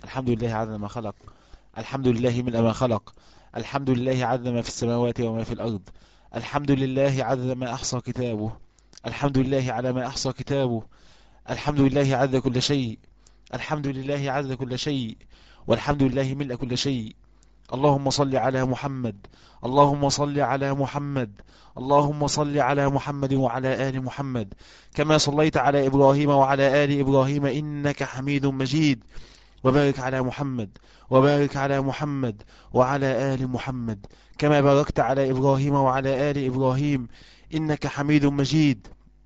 الحمد لله عدد ما خلق الحمد لله ملء ما خلق الحمد لله عدد ما في السماوات وما في الأرض الحمد لله عدد ما أحصى كتابه الحمد لله على ما أحصى كتابه الحمد لله عدد كل شيء الحمد لله عدد كل شيء والحمد لله ملء كل شيء اللهم صل على محمد اللهم صل على محمد اللهم صل على محمد وعلى آل محمد كما صليت على إبراهيم وعلى آل إبراهيم إنك حميد مجيد وبارك على محمد وبارك على محمد وعلى آل محمد كما باركت على إبراهيم وعلى آل إبراهيم إنك حميد مجيد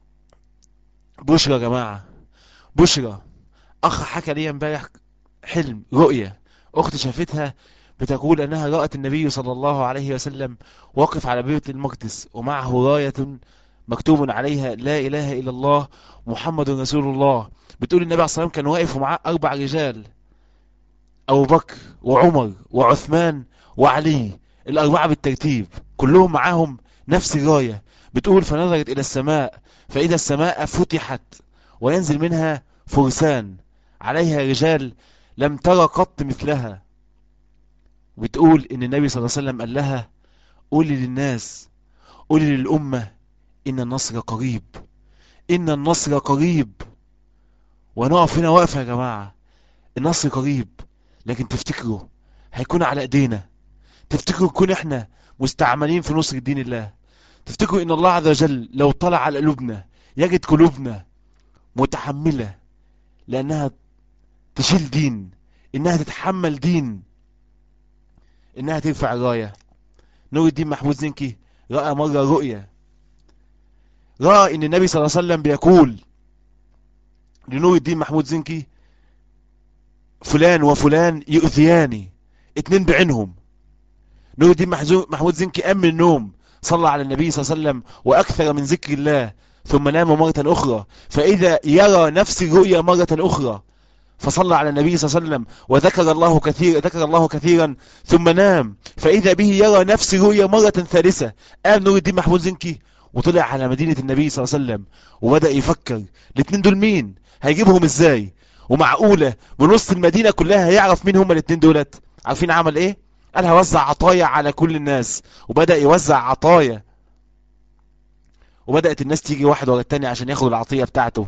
بشرى يا جماعة بشرى أخ حكى لي امبارح حلم رؤية أخت شافتها بتقول أنها رأت النبي صلى الله عليه وسلم واقف على بيت المقدس ومعه راية مكتوب عليها لا إله إلا الله محمد رسول الله بتقول النبي عليه الصلاة والسلام كان واقف ومعاه أربع رجال أبو بكر وعمر وعثمان وعلي الأربعة بالترتيب كلهم معاهم نفس الراية بتقول فنظرت إلى السماء فإذا السماء فتحت وينزل منها فرسان عليها رجال لم ترى قط مثلها بتقول إن النبي صلى الله عليه وسلم قال لها قولي للناس قولي للأمة إن النصر قريب إن النصر قريب ونقف هنا واقفة يا جماعة النصر قريب لكن تفتكروا هيكون على ايدينا تفتكروا نكون احنا مستعملين في نصر دين الله تفتكروا ان الله عز وجل لو طلع على قلوبنا يجد قلوبنا متحملة لانها تشيل دين انها تتحمل دين انها ترفع الراية نور الدين محمود زنكي رأى مرة رؤية رأى ان النبي صلى الله عليه وسلم بيقول لنور الدين محمود زنكي فلان وفلان يؤذياني اتنين بعينهم نور الدين محمود زنكي قام من النوم صلى على النبي صلى الله عليه وسلم وأكثر من ذكر الله ثم نام مرة أخرى فإذا يرى نفس الرؤيا مرة أخرى فصلى على النبي صلى الله عليه وسلم وذكر الله كثير ذكر الله كثيرا ثم نام فإذا به يرى نفس الرؤيا مرة ثالثة قام نور الدين محمود زنكي وطلع على مدينة النبي صلى الله عليه وسلم وبدأ يفكر الاثنين دول مين هيجيبهم ازاي ومعقولة من وسط المدينة كلها هيعرف مين هما الاثنين دولت عارفين عمل ايه قال هوزع عطايا على كل الناس وبدأ يوزع عطايا وبدأت الناس تيجي واحد ورا التاني عشان ياخد العطية بتاعته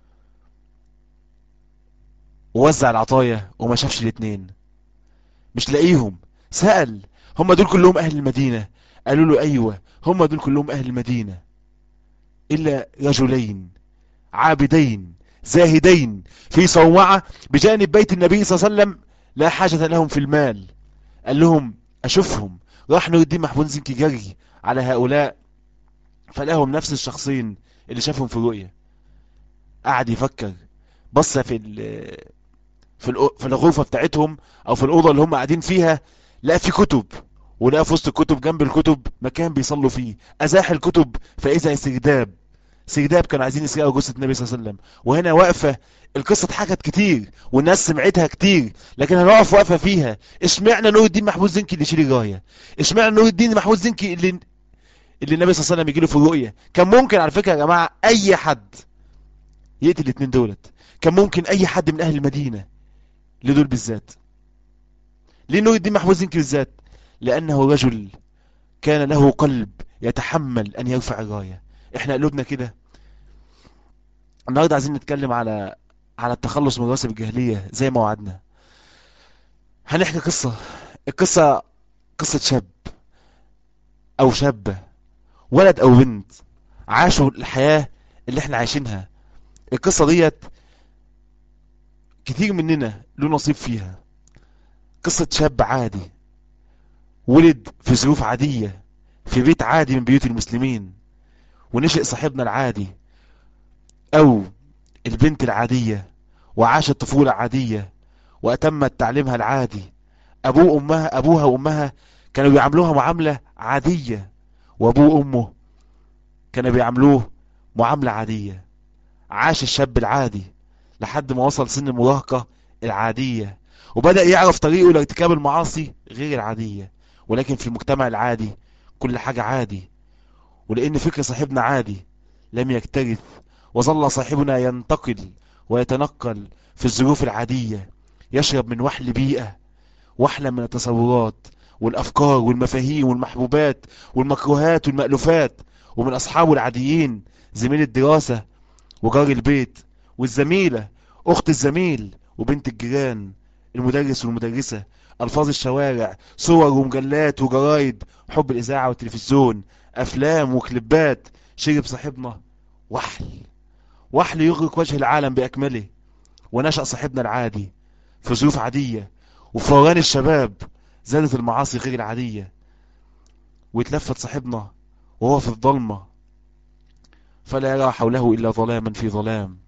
ووزع العطايا وما شافش الاثنين مش لاقيهم سأل هم دول كلهم اهل المدينة قالوا له ايوه هم دول كلهم اهل المدينة الا رجلين عابدين زاهدين في صومعة بجانب بيت النبي صلى الله عليه وسلم لا حاجة لهم في المال قال لهم أشوفهم راح نور الدين محمود زنكي جري على هؤلاء فلاهم نفس الشخصين اللي شافهم في الرؤية قعد يفكر بص في ال في, ال في الغرفة بتاعتهم أو في الأوضة اللي هم قاعدين فيها لقى في كتب ولقى في وسط الكتب جنب الكتب مكان بيصلوا فيه أزاح الكتب فإذا سرداب سرداب كانوا عايزين يسرقوا جثة النبي صلى الله عليه وسلم وهنا واقفة القصة اتحكت كتير والناس سمعتها كتير لكن هنقف واقفة فيها اشمعنى نور الدين محمود زنكي اللي يشيل الراية اشمعنى نور الدين محمود زنكي اللي اللي النبي صلى الله عليه وسلم يجي له في الرؤية كان ممكن على فكرة يا جماعة اي حد يقتل الاثنين دولت كان ممكن اي حد من اهل المدينة لدول بالذات ليه نور الدين محمود زنكي بالذات لانه رجل كان له قلب يتحمل ان يرفع الرايه احنا قلوبنا كده النهارده عايزين نتكلم على على التخلص من رواسب الجاهليه زي ما وعدنا هنحكي قصه القصه قصه شاب او شابه ولد او بنت عاشوا الحياه اللي احنا عايشينها القصه ديت كتير مننا له نصيب فيها قصه شاب عادي ولد في ظروف عاديه في بيت عادي من بيوت المسلمين ونشئ صاحبنا العادي او البنت العادية وعاشت طفولة عادية واتمت تعليمها العادي ابوه وامها ابوها وامها كانوا بيعاملوها معاملة عادية وابوه وامه كانوا بيعاملوه معاملة عادية عاش الشاب العادي لحد ما وصل سن المراهقة العادية وبدأ يعرف طريقه لارتكاب المعاصي غير العادية ولكن في المجتمع العادي كل حاجة عادي ولأن فكر صاحبنا عادي لم يكترث وظل صاحبنا ينتقل ويتنقل في الظروف العادية يشرب من وحل بيئة وحلة من التصورات والأفكار والمفاهيم والمحبوبات والمكروهات والمألوفات ومن أصحابه العاديين زميل الدراسة وجار البيت والزميلة أخت الزميل وبنت الجيران المدرس والمدرسة ألفاظ الشوارع صور ومجلات وجرايد حب الإذاعة والتلفزيون أفلام وكليبات شرب صاحبنا وحل وحل يغرق وجه العالم بأكمله ونشأ صاحبنا العادي في ظروف عادية وفوران الشباب زادت المعاصي غير العادية واتلفت صاحبنا وهو في الظلمة فلا يرى حوله إلا ظلاما في ظلام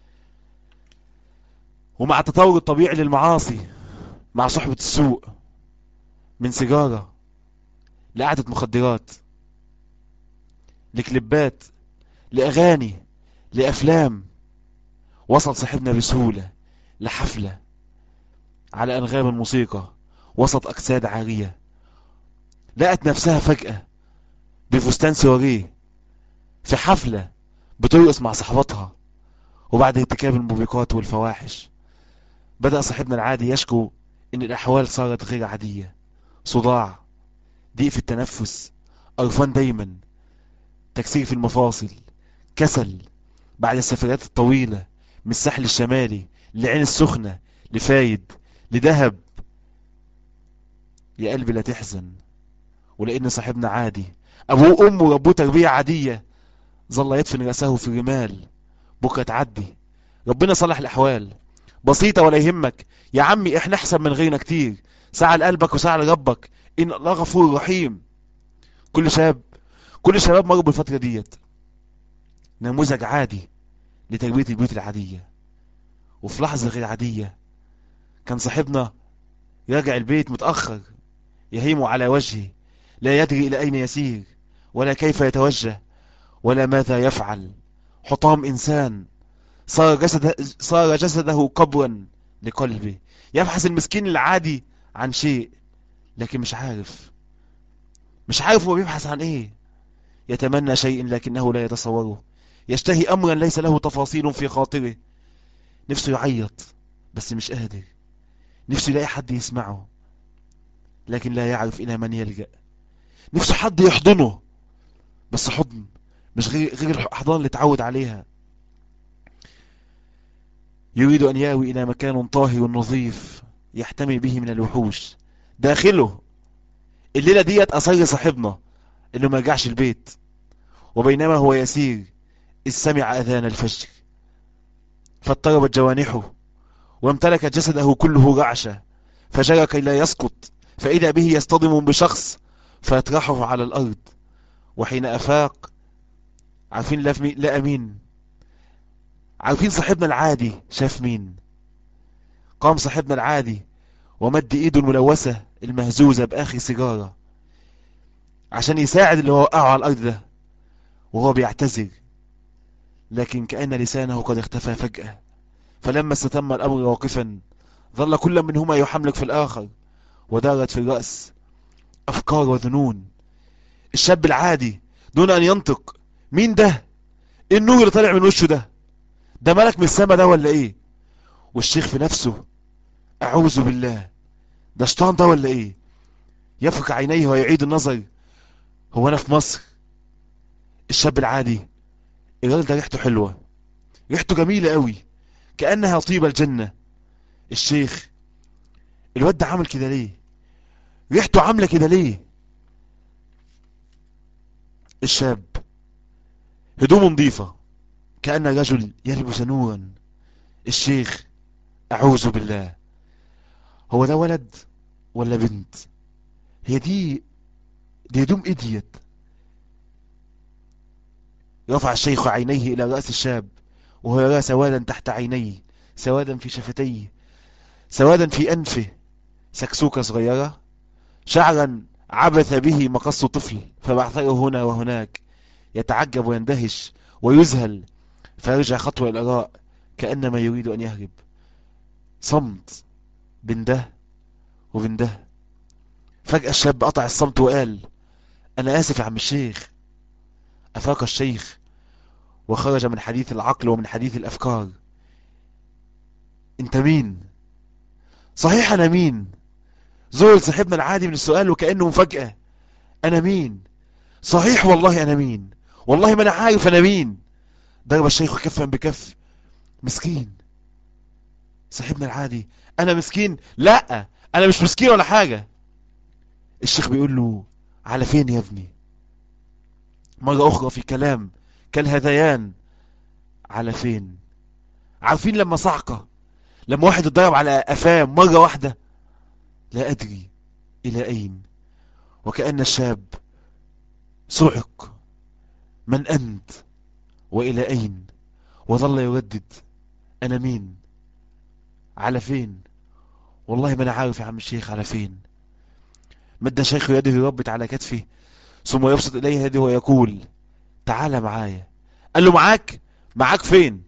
ومع التطور الطبيعي للمعاصي مع صحبة السوء من سيجارة لقعدة مخدرات لكليبات لأغاني لأفلام وصل صاحبنا بسهولة لحفلة على أنغام الموسيقى وسط أجساد عارية لقت نفسها فجأة بفستان سواريه في حفلة بترقص مع صحباتها وبعد ارتكاب الموبقات والفواحش بدأ صاحبنا العادي يشكو إن الأحوال صارت غير عادية صداع ضيق في التنفس قرفان دايما تكسير في المفاصل كسل بعد السفريات الطويلة من الساحل الشمالي لعين السخنة لفايد لدهب يا قلبي لا تحزن ولأن صاحبنا عادي أبوه وأمه ربوه تربية عادية ظل يدفن رأسه في الرمال بكرة تعدي ربنا صلح الأحوال بسيطة ولا يهمك يا عمي احنا احسن من غيرنا كتير ساعة لقلبك وساعة لربك إن الله غفور رحيم كل شاب كل الشباب مروا بالفترة ديت نموذج عادي لتربية البيوت العادية وفي لحظة غير عادية كان صاحبنا يرجع البيت متأخر يهيم على وجهه لا يدري إلى أين يسير ولا كيف يتوجه ولا ماذا يفعل حطام إنسان صار, جسد صار جسده قبرا لقلبه يبحث المسكين العادي عن شيء لكن مش عارف مش عارف هو بيبحث عن ايه يتمنى شيء لكنه لا يتصوره يشتهي أمرا ليس له تفاصيل في خاطره نفسه يعيط بس مش قادر نفسه يلاقي حد يسمعه لكن لا يعرف إلى من يلجأ نفسه حد يحضنه بس حضن مش غير, غير الأحضان اللي اتعود عليها يريد أن ياوي إلى مكان طاهر نظيف يحتمي به من الوحوش داخله الليلة ديت أصر صاحبنا إنه ما يرجعش البيت وبينما هو يسير إذ سمع أذان الفجر فاضطربت جوانحه وامتلك جسده كله رعشة فجرى كي لا يسقط فإذا به يصطدم بشخص فيطرحه على الأرض وحين أفاق عارفين لقى مين عارفين صاحبنا العادي شاف مين قام صاحبنا العادي ومد ايده الملوثة المهزوزة بآخر سيجارة عشان يساعد اللي هو وقعه على الأرض ده وهو بيعتذر لكن كأن لسانه قد اختفى فجأة فلما استتم الأمر واقفا ظل كل منهما يحملك في الآخر ودارت في الرأس أفكار وذنون الشاب العادي دون أن ينطق مين ده ايه النور اللي طالع من وشه ده ده ملك من السما ده ولا ايه والشيخ في نفسه اعوذ بالله ده شيطان ده ولا ايه يفرك عينيه ويعيد النظر هو انا في مصر الشاب العادي الراجل ده ريحته حلوة ريحته جميلة قوي كأنها طيب الجنة الشيخ الواد ده عامل كده ليه ريحته عاملة كده ليه الشاب هدومه نظيفة كأن رجل يلبس نورا الشيخ أعوذ بالله هو ده ولد ولا بنت هي دي دي هدوم إديت رفع الشيخ عينيه إلى رأس الشاب وهو يرى سوادا تحت عينيه سوادا في شفتيه سوادا في أنفه سكسوكة صغيرة شعرا عبث به مقص طفل فبعثره هنا وهناك يتعجب ويندهش ويذهل فيرجع خطوة إلى الأراء كأنما يريد أن يهرب صمت بين ده وبين ده فجأة الشاب قطع الصمت وقال أنا آسف يا عم الشيخ أفاق الشيخ وخرج من حديث العقل ومن حديث الأفكار أنت مين صحيح انا مين زول صاحبنا العادي من السؤال وكأنه مفاجأة انا مين صحيح والله انا مين والله ما انا عارف انا مين ضرب الشيخ كفا بكف مسكين صاحبنا العادي انا مسكين لا انا مش مسكين ولا حاجة الشيخ بيقول له على فين يا ابني مرة اخرى في كلام كالهذيان على فين عارفين لما صعقة لما واحد اتضرب على قفاه مرة واحدة لا ادري الى اين وكأن الشاب صعق من انت والى اين وظل يردد انا مين على فين والله ما انا عارف يا عم الشيخ على فين مد شيخ يده يربط على كتفه ثم يبسط اليه يده ويقول تعال معايا قال له معاك معاك فين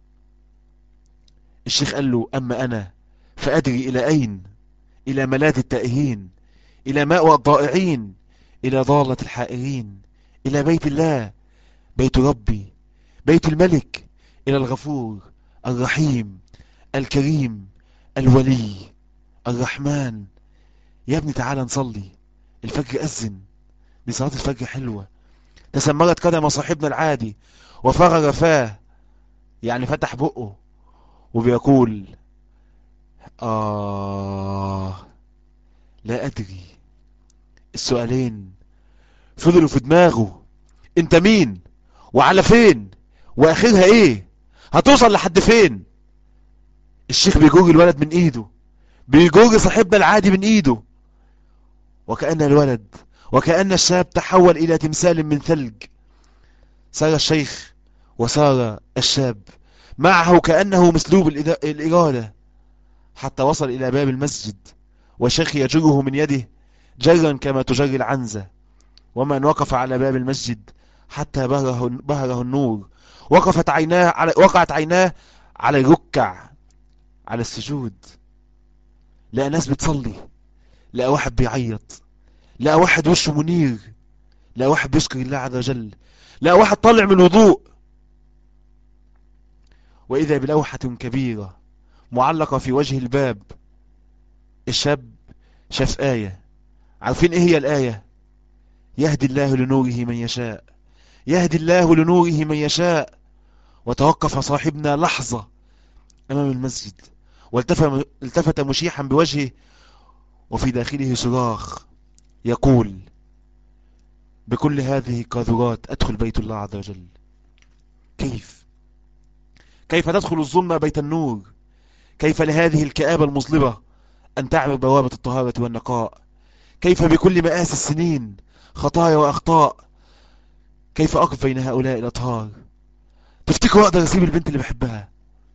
الشيخ قال له اما انا فادري الى اين الى ملاذ التائهين الى ماء الضائعين الى ضالة الحائرين الى بيت الله بيت ربي بيت الملك الى الغفور الرحيم الكريم الولي الرحمن يا ابني تعالى نصلي الفجر أذن دي صلاة الفجر حلوة تسمرت قدم صاحبنا العادي وفرغ فاه يعني فتح بقه وبيقول آه لا أدري السؤالين فضلوا في دماغه انت مين وعلى فين واخرها ايه هتوصل لحد فين الشيخ بيجوج الولد من ايده بيجوج صاحبنا العادي من ايده وكأن الولد وكأن الشاب تحول الى تمثال من ثلج سار الشيخ وسار الشاب معه كأنه مسلوب الإرادة حتى وصل إلى باب المسجد والشيخ يجره من يده جرا كما تجري العنزة ومن وقف على باب المسجد حتى بهره, بهره النور وقفت عيناه على وقعت عيناه على الركع على السجود لقى ناس بتصلي لقى واحد بيعيط لقى واحد وشه منير لقى واحد بيشكر الله عز وجل لقى واحد طالع من وضوء وإذا بلوحة كبيرة معلقة في وجه الباب الشاب شاف آية عارفين إيه هي الآية يهدي الله لنوره من يشاء يهدي الله لنوره من يشاء وتوقف صاحبنا لحظة أمام المسجد والتفت مشيحا بوجهه وفي داخله صراخ يقول بكل هذه القاذورات أدخل بيت الله عز وجل كيف كيف تدخل الظلمة بيت النور كيف لهذه الكآبة المظلمة أن تعمل بوابة الطهارة والنقاء كيف بكل مآس السنين خطايا وأخطاء كيف أقف بين هؤلاء الأطهار تفتكروا أقدر أسيب البنت اللي بحبها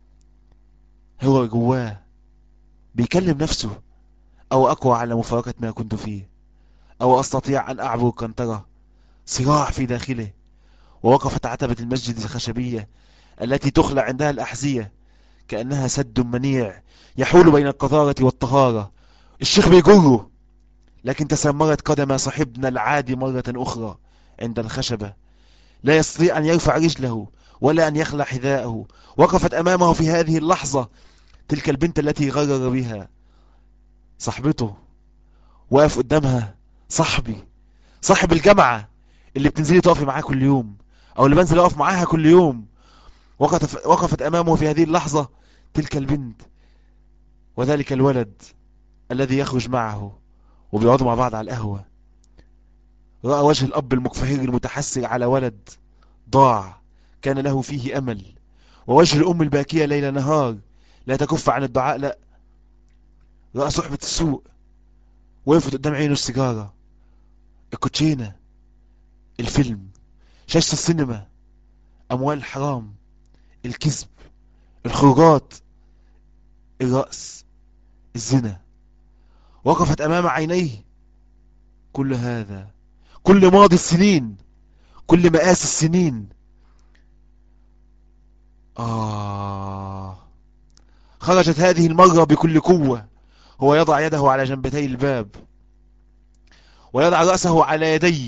هو جواه بيكلم نفسه أو أقوى على مفارقة ما كنت فيه أو أستطيع أن أعبر قنطرة صراع في داخله ووقفت عتبة المسجد الخشبية التي تخلع عندها الأحذية كأنها سد منيع يحول بين القذارة والطهارة الشيخ بيجره لكن تسمرت قدم صاحبنا العادي مرة أخرى عند الخشبة لا يستطيع أن يرفع رجله ولا أن يخلع حذاءه وقفت أمامه في هذه اللحظة تلك البنت التي غرر بها صاحبته واقف قدامها صاحبي صاحب الجامعة اللي بتنزلي تقفي معاه كل يوم أو اللي بنزل أقف معاها كل يوم وقفت, وقفت أمامه في هذه اللحظة تلك البنت وذلك الولد الذي يخرج معه وبيقعدوا مع بعض على القهوة رأى وجه الأب المكفهر المتحسر على ولد ضاع كان له فيه أمل ووجه الأم الباكية ليل نهار لا تكف عن الدعاء لا رأى صحبة السوء وقفت قدام عينه السيجارة الكوتشينة الفيلم شاشة السينما أموال الحرام الكذب الخروجات الرأس الزنا وقفت أمام عينيه كل هذا كل ماضي السنين كل مآس السنين آه خرجت هذه المرة بكل قوة هو يضع يده على جنبتي الباب ويضع رأسه على يديه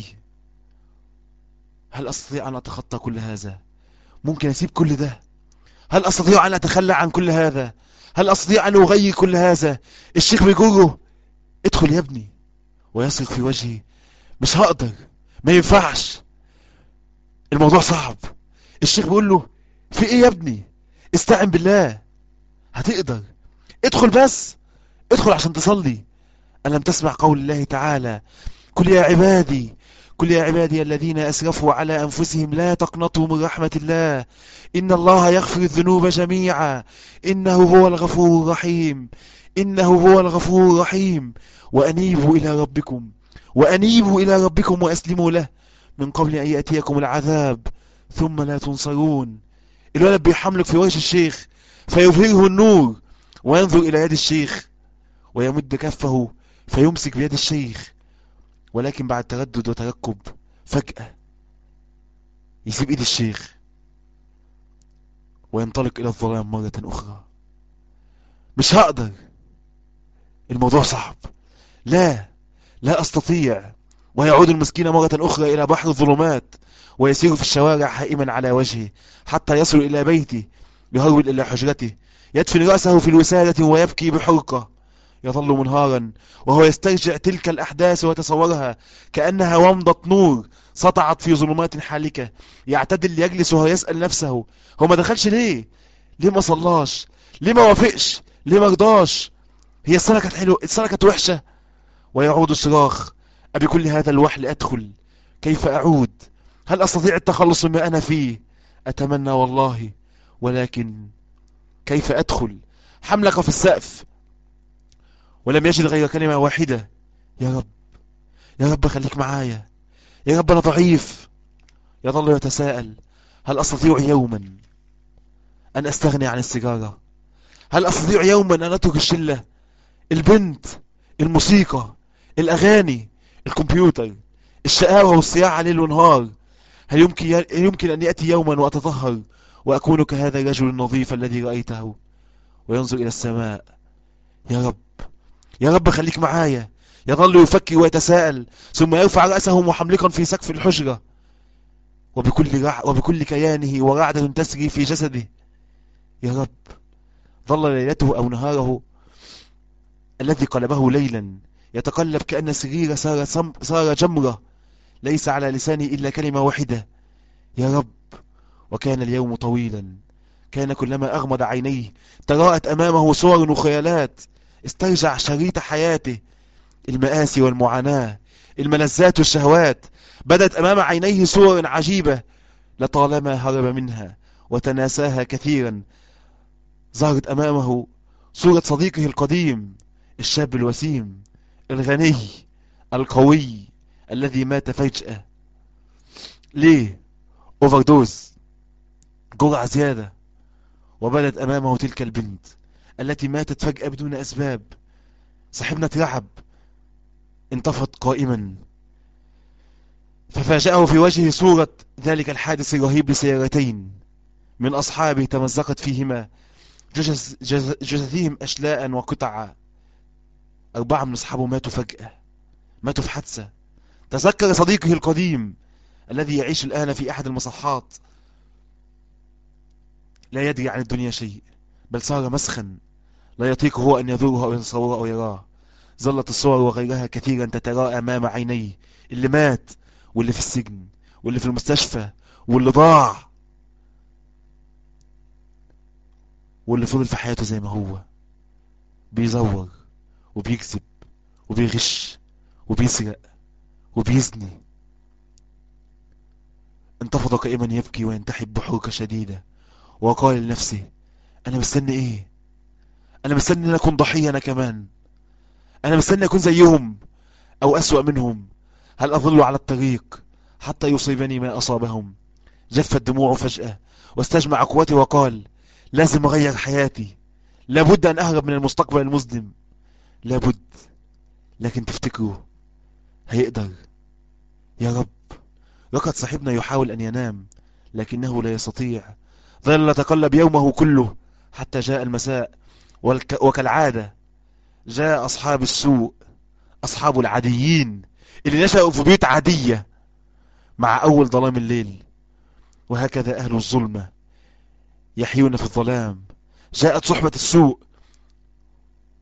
هل أستطيع أن أتخطى كل هذا ممكن أسيب كل ده هل أستطيع أن أتخلى عن كل هذا هل أستطيع أن أغير كل هذا الشيخ بيقوله ادخل يا ابني ويصرخ في وجهي مش هقدر ما ينفعش الموضوع صعب الشيخ بيقول له في ايه يا ابني استعن بالله هتقدر ادخل بس ادخل عشان تصلي ألم تسمع قول الله تعالى قل يا عبادي قل يا عبادي الذين أسرفوا على أنفسهم لا تقنطوا من رحمة الله إن الله يغفر الذنوب جميعا إنه هو الغفور الرحيم إنه هو الغفور الرحيم وأنيبوا إلى ربكم وأنيبوا إلى ربكم وأسلموا له من قبل أن يأتيكم العذاب ثم لا تنصرون الولد بيحملك في وجه الشيخ فيظهره النور وينظر إلى يد الشيخ ويمد كفه فيمسك بيد الشيخ ولكن بعد تردد وتركب فجأة يسيب ايد الشيخ وينطلق الى الظلام مرة اخرى مش هقدر الموضوع صعب لا لا استطيع ويعود المسكين مرة اخرى الى بحر الظلمات ويسير في الشوارع حائما على وجهه حتى يصل الى بيته يهرول الى حجرته يدفن رأسه في الوسادة ويبكي بحرقة يظل منهارا وهو يسترجع تلك الأحداث ويتصورها كأنها ومضة نور سطعت في ظلمات حالكة يعتدل يجلس وهو يسأل نفسه هو ما دخلش ليه ليه ما صلاش ليه ما وافقش ليه ما رضاش هي السنة كانت حلوة السنة كانت وحشة ويعود الصراخ أبي كل هذا الوحل أدخل كيف أعود هل أستطيع التخلص مما أنا فيه أتمنى والله ولكن كيف أدخل حملك في السقف ولم يجد غير كلمة واحدة يا رب يا رب خليك معايا يا رب أنا ضعيف يظل يتساءل هل أستطيع يوما أن أستغني عن السيجارة هل أستطيع يوما أن أترك الشلة البنت الموسيقى الأغاني الكمبيوتر الشقاوة والصياعة ليل ونهار هل يمكن, يمكن أن يأتي يوما وأتطهر وأكون كهذا الرجل النظيف الذي رأيته وينظر إلى السماء يا رب يا رب خليك معايا يظل يفكر ويتساءل ثم يرفع رأسه محملقا في سقف الحجرة وبكل, رع... وبكل كيانه ورعدة تسري في جسده يا رب ظل ليلته أو نهاره الذي قلبه ليلا يتقلب كأن السرير صار, سم... صار جمرة ليس على لسانه إلا كلمة واحدة يا رب وكان اليوم طويلا كان كلما أغمض عينيه تراءت أمامه صور وخيالات استرجع شريط حياته المآسي والمعاناة الملذات والشهوات بدت أمام عينيه صور عجيبة لطالما هرب منها وتناساها كثيرا ظهرت أمامه صورة صديقه القديم الشاب الوسيم الغني القوي الذي مات فجأة ليه اوفردوز جرعة زيادة وبدت أمامه تلك البنت التي ماتت فجأة بدون أسباب صاحبنا اترعب انتفض قائما ففاجأه في وجهه صورة ذلك الحادث الرهيب لسيارتين من أصحابه تمزقت فيهما جثث جثثهم أشلاء وقطعا أربعة من أصحابه ماتوا فجأة ماتوا في حادثة تذكر صديقه القديم الذي يعيش الآن في أحد المصحات لا يدري عن الدنيا شيء بل صار مسخا لا يطيق هو أن يذوره أو يتصوره أو يراه ظلت الصور وغيرها كثيرا تتراءى أمام عينيه اللي مات واللي في السجن واللي في المستشفى واللي ضاع واللي فضل في حياته زي ما هو بيزور وبيكذب وبيغش وبيسرق وبيزني انتفض قائما يبكي وينتحب بحرقة شديدة وقال لنفسه انا مستني ايه انا مستني ان اكون ضحية انا كمان انا مستني اكون زيهم او اسوأ منهم هل اظل على الطريق حتى يصيبني ما اصابهم جفت دموعه فجأة واستجمع قوتي وقال لازم اغير حياتي لابد ان اهرب من المستقبل المظلم لابد لكن تفتكروا هيقدر يا رب لقد صاحبنا يحاول ان ينام لكنه لا يستطيع ظل يتقلب يومه كله حتى جاء المساء والك... وكالعادة جاء أصحاب السوء أصحاب العاديين اللي نشأوا في بيوت عادية مع أول ظلام الليل وهكذا أهل الظلمة يحيون في الظلام جاءت صحبة السوء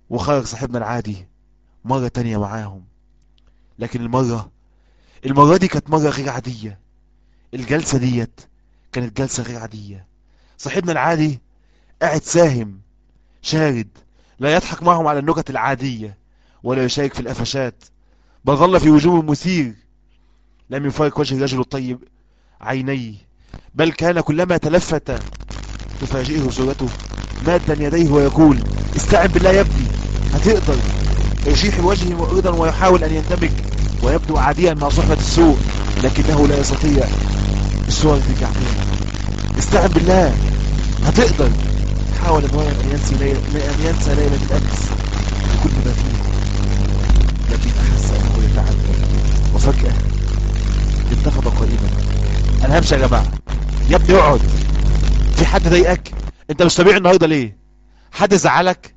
وخرج صاحبنا العادي مرة تانية معاهم لكن المرة المرة دي كانت مرة غير عادية الجلسة ديت كانت جلسة غير عادية صاحبنا العادي قاعد ساهم شارد لا يضحك معهم على النكت العادية ولا يشارك في القفشات بل ظل في وجوه مثير لم يفارق وجه الرجل الطيب عينيه بل كان كلما تلفت تفاجئه صورته مادا يديه ويقول استعن بالله يا ابني هتقدر يشيح بوجهه مؤردا ويحاول ان يندمج ويبدو عاديا مع صحبة السوء لكنه لا يستطيع الصور ترجع تاني استعن بالله هتقدر حاول المؤمن ان ينسي ليلة ان ينسى ليلة الامس بكل ما فيه لكن احس انه يتعذب وفجأة انتفض قريبا انا همشي يا جماعة يا ابني اقعد في حد ضايقك انت مش طبيعي النهارده ليه حد زعلك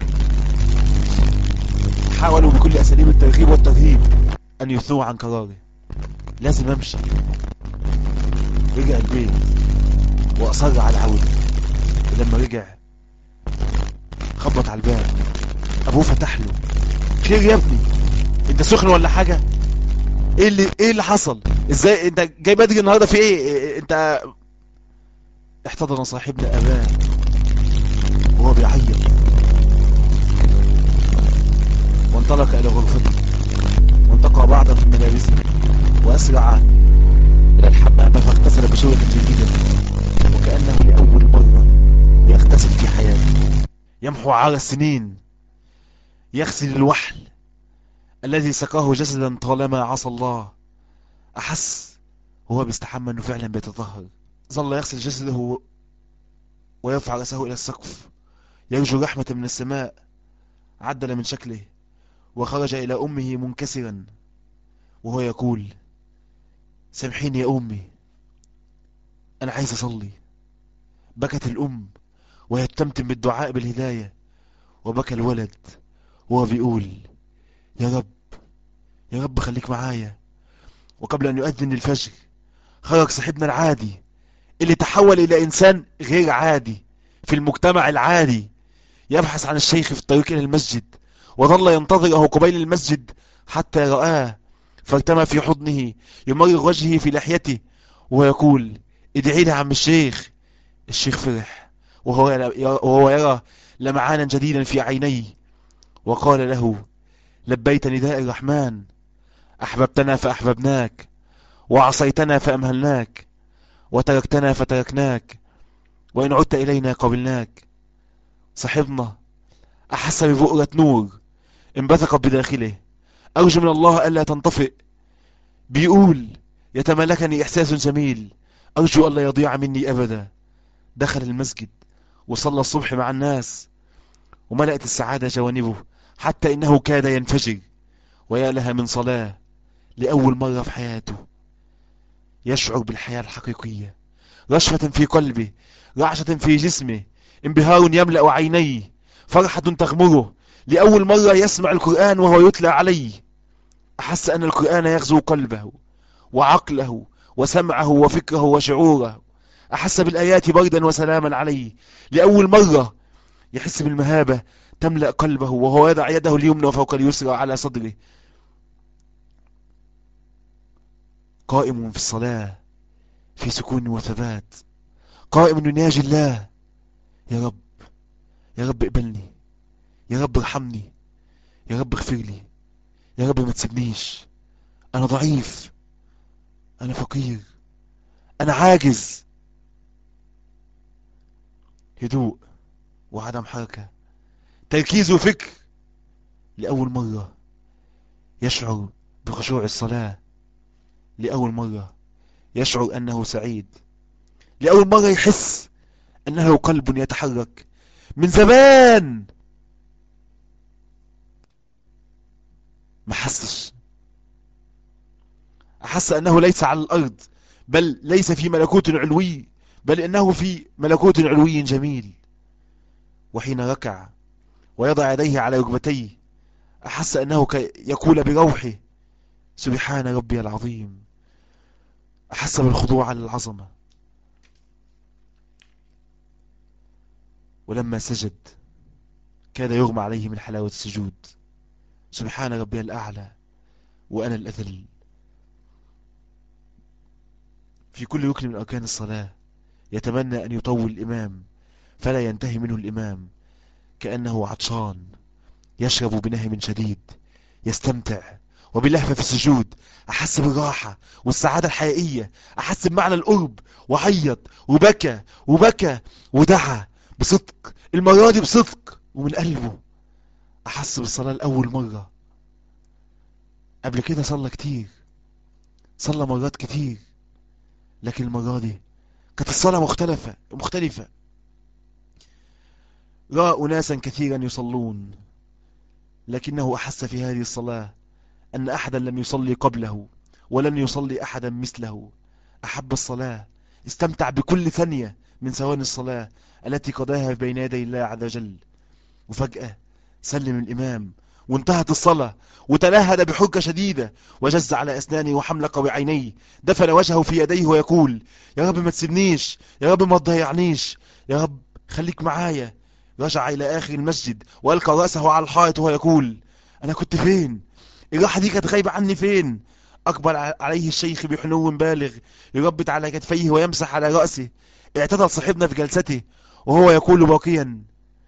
حاولوا بكل اساليب الترغيب والترهيب ان يثنوا عن قراره لازم امشي رجع البيت واصر على العودة ولما رجع خبط على الباب ابوه فتح له خير يا ابني انت سخن ولا حاجة ايه اللي ايه اللي حصل ازاي انت جاي بدري النهارده في ايه إيه- انت احتضن صاحبنا اباه وهو بيعيط وانطلق الى غرفته وانتقى بعضا من ملابسه واسرع الى الحمام فاغتسل بصورة جديدة وكأنه لأول مرة يغتسل في حياته يمحو عار السنين يغسل الوحل الذي سقاه جسدا طالما عصى الله أحس وهو بيستحمى أنه فعلا بيتطهر ظل يغسل جسده ويرفع رأسه إلى السقف يرجو رحمة من السماء عدل من شكله وخرج إلى أمه منكسرا وهو يقول سامحيني يا أمي أنا عايز أصلي بكت الأم وهي تتمتم بالدعاء بالهداية وبكى الولد وهو بيقول يا رب يا رب خليك معايا وقبل أن يؤذن الفجر خرج صاحبنا العادي اللي تحول إلى إنسان غير عادي في المجتمع العادي يبحث عن الشيخ في الطريق إلى المسجد وظل ينتظره قبيل المسجد حتى رآه فارتمى في حضنه يمرغ وجهه في لحيته ويقول ادعي لي عم الشيخ الشيخ فرح وهو يرى, وهو يرى لمعانا جديدا في عينيه وقال له لبيت نداء الرحمن أحببتنا فأحببناك وعصيتنا فأمهلناك وتركتنا فتركناك وإن عدت إلينا قبلناك صاحبنا أحس ببؤرة نور انبثقت بداخله أرجو من الله ألا تنطفئ بيقول يتملكني إحساس جميل أرجو ألا يضيع مني أبدا دخل المسجد وصلى الصبح مع الناس وملأت السعادة جوانبه حتى إنه كاد ينفجر ويا لها من صلاة لأول مرة في حياته يشعر بالحياة الحقيقية رشفة في قلبه رعشة في جسمه انبهار يملأ عينيه فرحة تغمره لأول مرة يسمع القرآن وهو يتلى عليه أحس أن القرآن يغزو قلبه وعقله وسمعه وفكره وشعوره أحس بالآيات بردا وسلاما عليه لأول مرة يحس بالمهابة تملأ قلبه وهو يضع يده اليمنى فوق اليسرى على صدره قائم في الصلاة في سكون وثبات قائم يناجي الله يا رب يا رب اقبلني يا رب ارحمني يا رب اغفر لي يا رب ما تسيبنيش انا ضعيف انا فقير انا عاجز هدوء وعدم حركة تركيز وفكر لأول مرة يشعر بخشوع الصلاة لأول مرة يشعر أنه سعيد لأول مرة يحس أنه قلب يتحرك من زمان ما حسش أحس أنه ليس على الأرض بل ليس في ملكوت علوي بل إنه في ملكوت علوي جميل وحين ركع ويضع يديه على ركبتيه أحس أنه يقول بروحه سبحان ربي العظيم أحس بالخضوع للعظمة ولما سجد كاد يغمى عليه من حلاوة السجود سبحان ربي الأعلى وأنا الأذل في كل ركن من أركان الصلاة يتمنى أن يطول الإمام فلا ينتهي منه الإمام كأنه عطشان يشرب بنهم شديد يستمتع وبلهفة في السجود أحس بالراحة والسعادة الحقيقية أحس بمعنى القرب وعيط وبكى وبكى ودعا بصدق المرة دي بصدق ومن قلبه أحس بالصلاة لأول مرة قبل كده صلى كتير صلى مرات كتير لكن المرة دي كانت الصلاة مختلفة مختلفة رأى أناسا كثيرا يصلون لكنه أحس في هذه الصلاة أن أحدا لم يصلي قبله ولن يصلي أحدا مثله أحب الصلاة استمتع بكل ثانية من ثواني الصلاة التي قضاها بين يدي الله عز وجل وفجأة سلم الإمام وانتهت الصلاة وتلهد بحجة شديدة وجز على أسنانه وحملق بعينيه دفن وجهه في يديه ويقول يا رب ما تسيبنيش يا رب ما تضيعنيش يا رب خليك معايا رجع إلى آخر المسجد وألقى رأسه على الحائط وهو يقول أنا كنت فين الراحة دي كانت غايبة عني فين أقبل عليه الشيخ بحنو بالغ يربط على كتفيه ويمسح على رأسه اعتدل صاحبنا في جلسته وهو يقول باقيا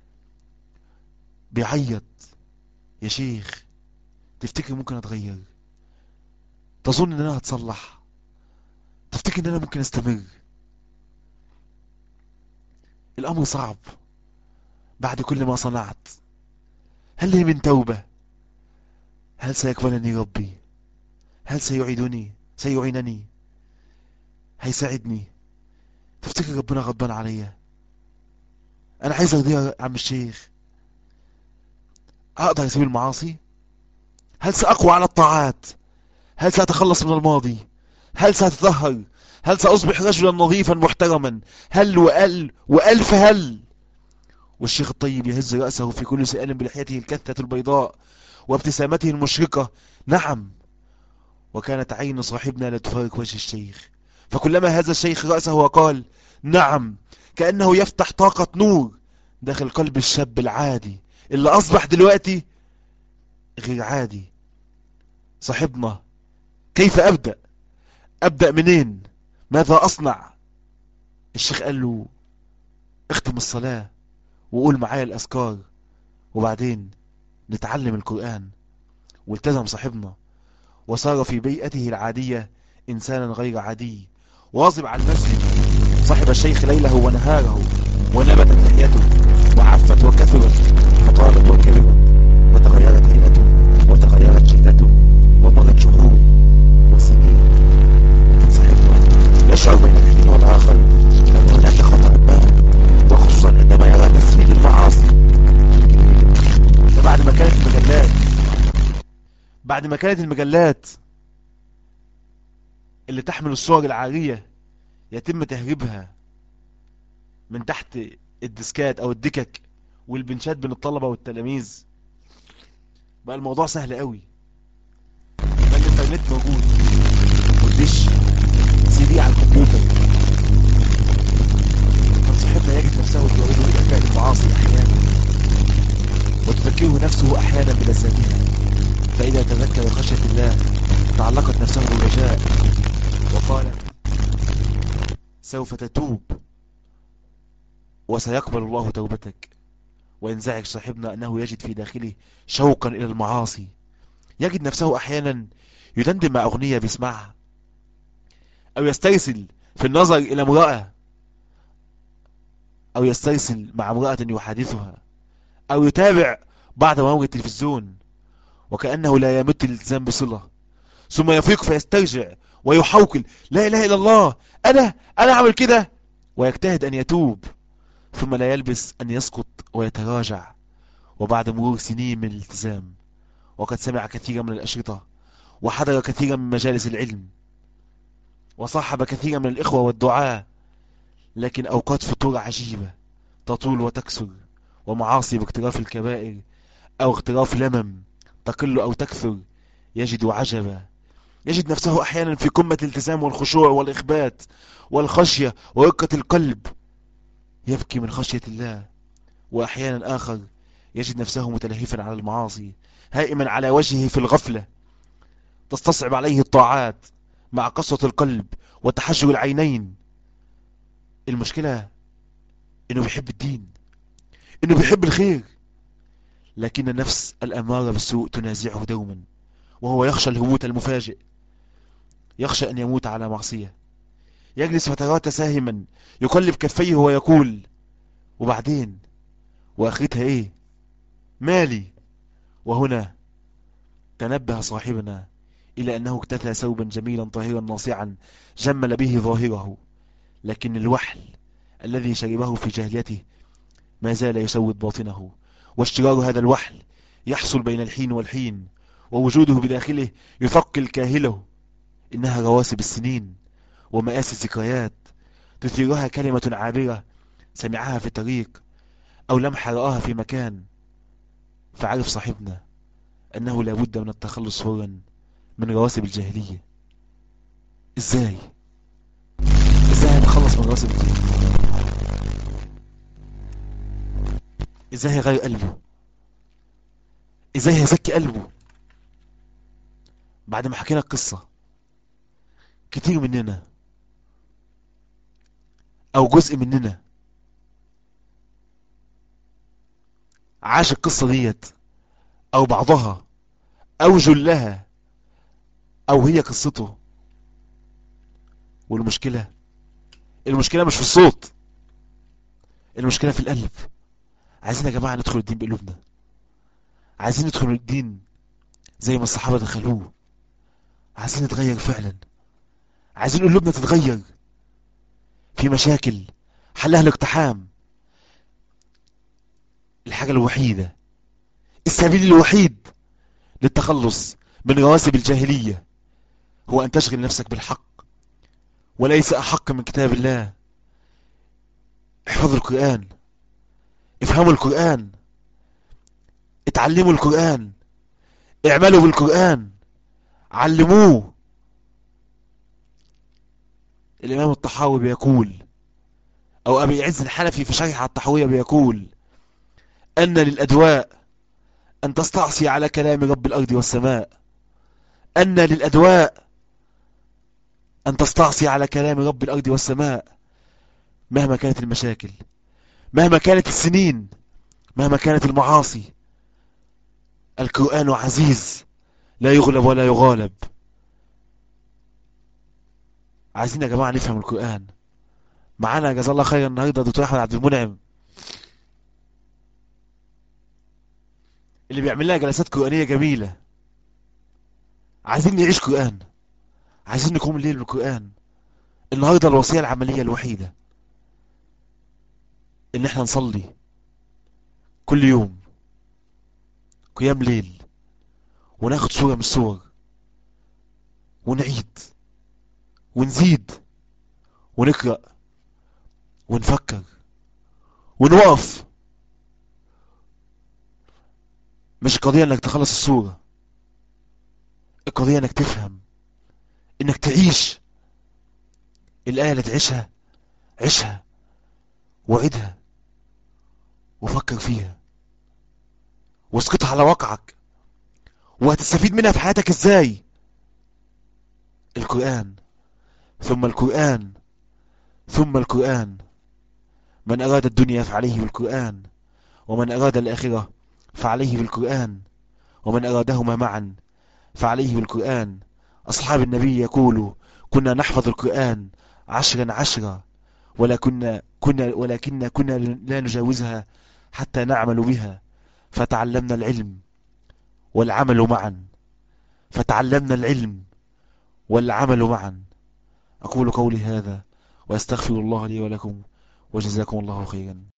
بيعيط يا شيخ تفتكر ممكن اتغير تظن ان انا هتصلح تفتكر ان انا ممكن استمر الامر صعب بعد كل ما صنعت هل لي من توبة هل سيقبلني ربي هل سيعيدني سيعينني هيساعدني تفتكر ربنا غضبان عليا انا عايز ارضيه يا عم الشيخ اقدر اسيب المعاصي هل ساقوى على الطاعات هل ساتخلص من الماضي هل ساتطهر هل ساصبح رجلا نظيفا محترما هل وال والف هل والشيخ الطيب يهز رأسه في كل سؤال بلحيته الكثة البيضاء وابتسامته المشرقة نعم وكانت عين صاحبنا لا تفارق وجه الشيخ فكلما هز الشيخ رأسه وقال نعم كأنه يفتح طاقة نور داخل قلب الشاب العادي اللي أصبح دلوقتي غير عادي صاحبنا كيف أبدأ أبدأ منين ماذا أصنع الشيخ قال له اختم الصلاة وقول معايا الأذكار وبعدين نتعلم القرآن والتزم صاحبنا وصار في بيئته العادية إنسانا غير عادي واظب على المسجد صاحب الشيخ ليله ونهاره ونبتت لحيته وعفت وكثرت فطالت وكبرت وتغيرت هيئته وتغيرت شدته ومرت شهور وسنين صاحبنا يشعر بين الحين والآخر أن هناك خطأ ما وخصوصا عندما يرى تسجيل المعاصي فبعد ما كانت المجلات بعد ما كانت المجلات اللي تحمل الصور العارية يتم تهريبها من تحت الديسكات او الدكك والبنشات بين الطلبة والتلاميذ بقى الموضوع سهل قوي بقى الانترنت موجود والدش سي دي على الكمبيوتر فصاحبنا يجد نفسه يعود الى فعل المعاصي احيانا وتذكره نفسه احيانا بلذاتها فاذا تذكر خشية الله تعلقت نفسه بالرجاء وقالت سوف تتوب وسيقبل الله توبتك وينزعج صاحبنا أنه يجد في داخله شوقا إلى المعاصي يجد نفسه أحيانا يدندن مع أغنية بيسمعها أو يسترسل في النظر إلى امرأة أو يسترسل مع امرأة يحادثها أو يتابع بعض برامج التلفزيون وكأنه لا يمت الالتزام بصلة ثم يفيق فيسترجع ويحوكل لا إله إلا الله أنا أنا أعمل كده ويجتهد أن يتوب ثم لا يلبس أن يسقط ويتراجع وبعد مرور سنين من الالتزام وقد سمع كثيرا من الأشرطة وحضر كثيرا من مجالس العلم وصاحب كثيرا من الإخوة والدعاء لكن أوقات فتور عجيبة تطول وتكسر ومعاصي باقتراف الكبائر أو اغتراف لمم تقل أو تكثر يجد عجبا يجد نفسه أحيانا في قمة الالتزام والخشوع والإخبات والخشية ورقة القلب يبكي من خشية الله وأحيانا آخر يجد نفسه متلهفا على المعاصي هائما على وجهه في الغفلة تستصعب عليه الطاعات مع قسوة القلب وتحجر العينين المشكلة انه بيحب الدين انه بيحب الخير لكن النفس الأمارة بالسوء تنازعه دوما وهو يخشى الهبوط المفاجئ يخشى أن يموت على معصية يجلس فترات ساهما يقلب كفيه ويقول وبعدين وآخرتها ايه مالي وهنا تنبه صاحبنا إلى أنه اكتثى ثوبا جميلا طاهرا ناصعا جمل به ظاهره لكن الوحل الذي شربه في جهليته ما زال يسود باطنه واشترار هذا الوحل يحصل بين الحين والحين ووجوده بداخله يثقل كاهله إنها رواسب السنين ومآسي الذكريات تثيرها كلمة عابرة سمعها في الطريق أو لمحة رآها في مكان فعرف صاحبنا أنه لابد من التخلص فورا من رواسب الجاهلية إزاي؟ إزاي نتخلص من رواسب الجاهلية؟ إزاي يغير قلبه؟ إزاي يزكي قلبه؟ بعد ما حكينا القصة كتير مننا أو جزء مننا عاش القصة ديت او بعضها او جلها او هي قصته والمشكلة المشكلة مش في الصوت المشكلة في القلب عايزين يا جماعة ندخل الدين بقلوبنا عايزين ندخل الدين زي ما الصحابة دخلوه عايزين نتغير فعلا عايزين قلوبنا تتغير في مشاكل حلها الاقتحام الحاجة الوحيدة السبيل الوحيد للتخلص من رواسب الجاهلية هو أن تشغل نفسك بالحق وليس أحق من كتاب الله احفظوا القرآن افهموا القرآن اتعلموا القرآن اعملوا بالقرآن علموه الإمام الطحاوي بيقول أو أبي عز الحنفي في شرح الطحاوية بيقول أن للأدواء أن تستعصي على كلام رب الأرض والسماء أن للأدواء أن تستعصي على كلام رب الأرض والسماء مهما كانت المشاكل مهما كانت السنين مهما كانت المعاصي القرآن عزيز لا يغلب ولا يغالب عايزين يا جماعة نفهم القرآن معانا جزا الله خير النهاردة دكتور أحمد عبد المنعم اللي بيعمل لنا جلسات قرآنية جميلة عايزين نعيش قرآن عايزين نقوم الليل بالقرآن النهاردة الوصية العملية الوحيدة ان احنا نصلي كل يوم قيام ليل وناخد صورة من الصور ونعيد ونزيد ونقرأ ونفكر ونوقف مش القضية انك تخلص الصورة القضية انك تفهم انك تعيش الآية اللي تعيشها عيشها وعدها وفكر فيها واسقطها على واقعك وهتستفيد منها في حياتك ازاي القرآن ثم القرآن ثم القرآن من أراد الدنيا فعليه بالقرآن ومن أراد الآخرة فعليه بالقرآن ومن أرادهما معا فعليه بالقرآن أصحاب النبي يقولوا كنا نحفظ القرآن عشرا عشرا ولا كنا كنا ولكن كنا لا نجاوزها حتى نعمل بها فتعلمنا العلم والعمل معا فتعلمنا العلم والعمل معا أقول قولي هذا وأستغفر الله لي ولكم وجزاكم الله خيرا